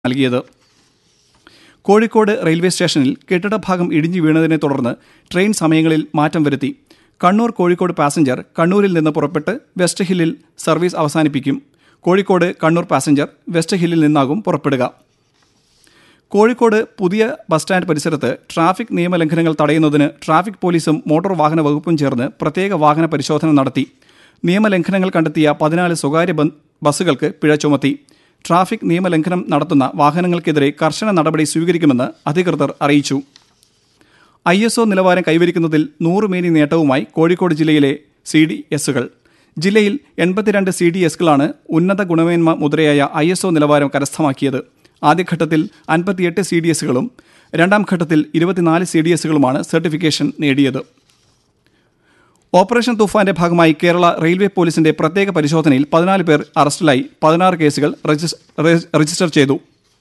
നൽകിയത് കോഴിക്കോട് റെയിൽവേ സ്റ്റേഷനിൽ കെട്ടിടഭാഗം ഇടിഞ്ഞു വീണതിനെ തുടർന്ന് ട്രെയിൻ സമയങ്ങളിൽ മാറ്റം വരുത്തി കണ്ണൂർ കോഴിക്കോട് പാസഞ്ചർ കണ്ണൂരിൽ നിന്ന് പുറപ്പെട്ട് വെസ്റ്റ് ഹില്ലിൽ സർവീസ് അവസാനിപ്പിക്കും കോഴിക്കോട് കണ്ണൂർ പാസഞ്ചർ വെസ്റ്റ് ഹില്ലിൽ നിന്നാകും പുറപ്പെടുക കോഴിക്കോട് പുതിയ ബസ് സ്റ്റാൻഡ് പരിസരത്ത് ട്രാഫിക് നിയമലംഘനങ്ങൾ തടയുന്നതിന് ട്രാഫിക് പോലീസും മോട്ടോർ വാഹന വകുപ്പും ചേർന്ന് പ്രത്യേക വാഹന പരിശോധന നടത്തി നിയമലംഘനങ്ങൾ കണ്ടെത്തിയ പതിനാല് സ്വകാര്യ ബ- ബസ്സുകൾക്ക് പിഴ ചുമത്തി ട്രാഫിക് നിയമലംഘനം നടത്തുന്ന വാഹനങ്ങൾക്കെതിരെ കർശന നടപടി സ്വീകരിക്കുമെന്ന് അധികൃതർ അറിയിച്ചു ഐ എസ് ഒ നിലവാരം കൈവരിക്കുന്നതിൽ നൂറ് മേനി നേട്ടവുമായി കോഴിക്കോട് ജില്ലയിലെ സി ഡി എസുകൾ ജില്ലയിൽ എൺപത്തിരണ്ട് സി ഡി എസുകളാണ് ഉന്നത ഗുണമേന്മ മുദ്രയായ ഐ എസ് ഒ നിലവാരം കരസ്ഥമാക്കിയത് ആദ്യഘട്ടത്തിൽ അൻപത്തിയെട്ട് സി ഡി എസുകളും രണ്ടാം ഘട്ടത്തിൽ ഇരുപത്തിനാല് സി ഡി എസുകളുമാണ് സർട്ടിഫിക്കേഷൻ നേടിയത് ഓപ്പറേഷൻ തൂഫാന്റെ ഭാഗമായി കേരള റെയിൽവേ പോലീസിന്റെ പ്രത്യേക പരിശോധനയിൽ പതിനാല് പേർ അറസ്റ്റിലായി പതിനാറ് കേസുകൾ രജിസ്- രജി- രജിസ്റ്റർ ചെയ്തു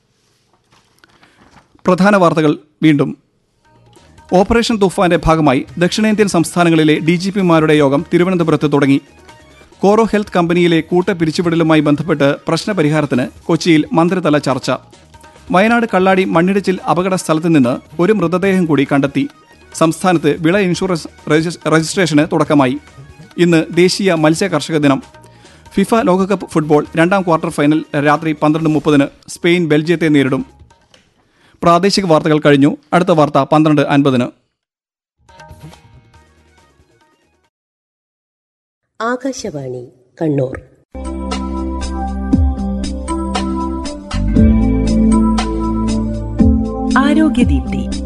പ്രധാന വാർത്തകൾ വീണ്ടും ഓപ്പറേഷൻ തൂഫാന്റെ ഭാഗമായി ദക്ഷിണേന്ത്യൻ സംസ്ഥാനങ്ങളിലെ ഡി ജി പിമാരുടെ യോഗം തിരുവനന്തപുരത്ത് തുടങ്ങി കോറോ ഹെൽത്ത് കമ്പനിയിലെ കൂട്ട പിരിച്ചുവിടലുമായി ബന്ധപ്പെട്ട് പ്രശ്നപരിഹാരത്തിന് കൊച്ചിയിൽ മന്ത്രിതല ചർച്ച വയനാട് കള്ളാടി മണ്ണിടിച്ചിൽ അപകട സ്ഥലത്ത് നിന്ന് ഒരു മൃതദേഹം കൂടി കണ്ടെത്തി സംസ്ഥാനത്ത് വിള ഇൻഷുറൻസ് രജിസ്- രജിസ്ട്രേഷന് തുടക്കമായി ഇന്ന് ദേശീയ മത്സ്യ കർഷക ദിനം ഫിഫ ലോകകപ്പ് ഫുട്ബോൾ രണ്ടാം ക്വാർട്ടർ ഫൈനൽ രാത്രി പന്ത്രണ്ട് മുപ്പതിന് സ്പെയിൻ ബെൽജിയത്തെ നേരിടും പ്രാദേശിക വാർത്തകൾ കഴിഞ്ഞു അടുത്ത വാർത്ത പന്ത്രണ്ട് അൻപതിന് ആകാശവാണി കണ്ണൂർ ആരോഗ്യദീപ്തി